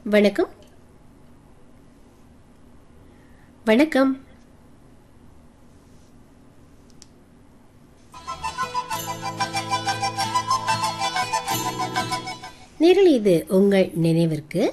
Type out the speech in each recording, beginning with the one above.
வணக்கம் வணக்கம் நேரில் இது உங்கள் நினைவிற்கு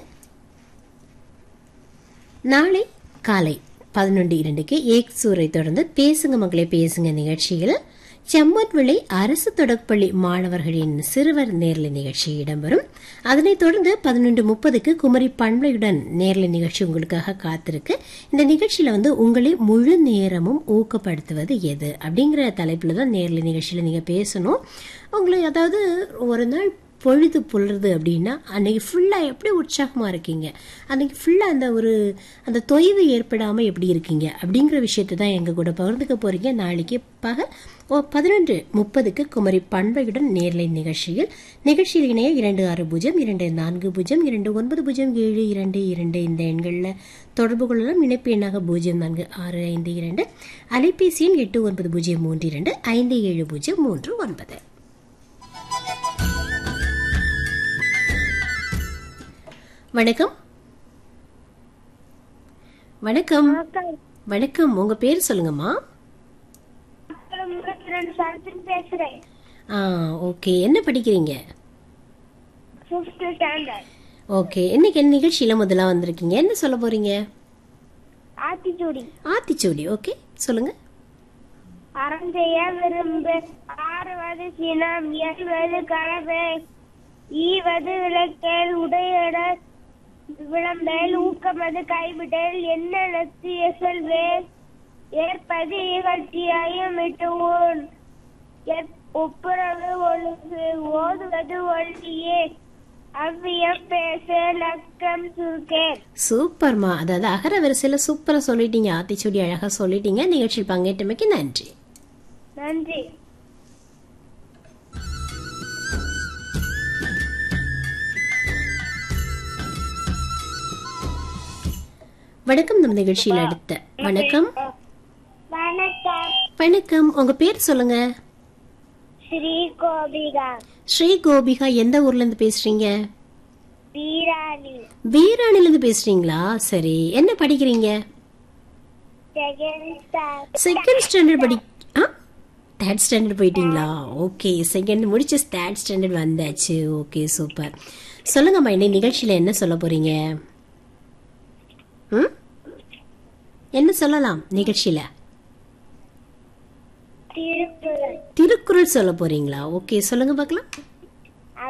நாளை காலை பதினொன்று இரண்டுக்கு ஏக் சூரை தொடர்ந்து பேசுங்க மகளே பேசுங்க நிகழ்ச்சியில் செம்மன்விளை அரசு தொடக்கப்பள்ளி மாணவர்களின் சிறுவர் நேர்ல நிகழ்ச்சி இடம்பெறும் அதனைத் தொடர்ந்து பதினொன்று முப்பதுக்கு குமரி பண்பலையுடன் நேர்ல நிகழ்ச்சி உங்களுக்காக காத்திருக்கு இந்த நிகழ்ச்சியில வந்து உங்களை முழு நேரமும் ஊக்கப்படுத்துவது எது அப்படிங்கிற தலைப்புல தான் நேர்ல நிகழ்ச்சியில நீங்க பேசணும் உங்களை அதாவது ஒரு நாள் பொழுது புலருது அப்படின்னா அன்னைக்கு ஃபுல்லாக எப்படி உற்சாகமாக இருக்கீங்க அன்னைக்கு ஃபுல்லாக அந்த ஒரு அந்த தொய்வு ஏற்படாமல் எப்படி இருக்கீங்க அப்படிங்கிற விஷயத்தை தான் எங்கள் கூட பகிர்ந்துக்க போகிறீங்க நாளைக்கு பகல் ஓ பதினொன்று முப்பதுக்கு குமரி பண்பையுடன் நேர்லை நிகழ்ச்சியில் நிகழ்ச்சியில் இணைய இரண்டு ஆறு பூஜ்ஜியம் இரண்டு நான்கு பூஜ்ஜியம் இரண்டு ஒன்பது பூஜ்ஜியம் ஏழு இரண்டு இரண்டு இந்த எண்களில் தொடர்பு கொள்ளலாம் இணைப்பு எண்ணாக பூஜ்ஜியம் நான்கு ஆறு ஐந்து இரண்டு அலைபேசி எண் எட்டு ஒன்பது பூஜ்ஜியம் மூன்று இரண்டு ஐந்து ஏழு பூஜ்ஜியம் மூன்று ஒன்பது வணக்கம் வணக்கம் வணக்கம் உங்க பேர் சொல்லுங்கம்மா சரத்தின் பேசுறேன் ஆ ஓகே என்ன படிக்கிறீங்க ஃபிஃப்த் ஸ்டாண்டர்ட் ஓகே இன்னைக்கு என்ன நிகழ்ச்சியில முதல்ல வந்திருக்கீங்க என்ன சொல்ல போறீங்க ஆத்திச்சூடி ஆத்திச்சூடி ஓகே சொல்லுங்க அறம் செய்ய விரும்பு ஆறுவது சினம் எழுவது கனவு ஈவது விளக்கேல் உடையட விளம்பேல் ஊக்கமது கைவிடல் என்ன நத்திய செல்வேல் ஏற்பது இகழ்ச்சியாயும் விட்டுவோன் ஒப்புரவு ஒழுங்கு ஓதுவது ஒல்லியே அவ்வியம் பேச லக்கம் சுருக்கேன் சூப்பர்மா அதாவது அகர வரிசையில சூப்பரா சொல்லிட்டீங்க ஆத்திச்சூடி அழகா சொல்லிட்டீங்க நிகழ்ச்சியில் பங்கேற்றமைக்கு நன்றி நன்றி வணக்கம் நம் நிகழ்ச்சியில் அடுத்த வணக்கம் வணக்கம் வணக்கம் உங்க பேர் சொல்லுங்க ஸ்ரீ கோபிகா ஸ்ரீ கோபிகா எந்த ஊர்ல இருந்து பேசுறீங்க வீராணி வீராணில இருந்து பேசுறீங்களா சரி என்ன படிக்கிறீங்க செகண்ட் ஸ்டார் செகண்ட் ஸ்டாண்டர்ட் படி ஆ தேர்ட் ஸ்டாண்டர்ட் போயிட்டீங்களா ஓகே செகண்ட் முடிச்சு தேர்ட் ஸ்டாண்டர்ட் வந்தாச்சு ஓகே சூப்பர் சொல்லுங்கம்மா இன்னைக்கு நிகழ்ச்சியில் என்ன சொல்ல போறீங்க ம் என்ன சொல்லலாம் நிகழ்ச்சியில் திருக்குறள் திருக்குறள் சொல்ல போறீங்களா ஓகே சொல்லுங்க பார்க்கலாம்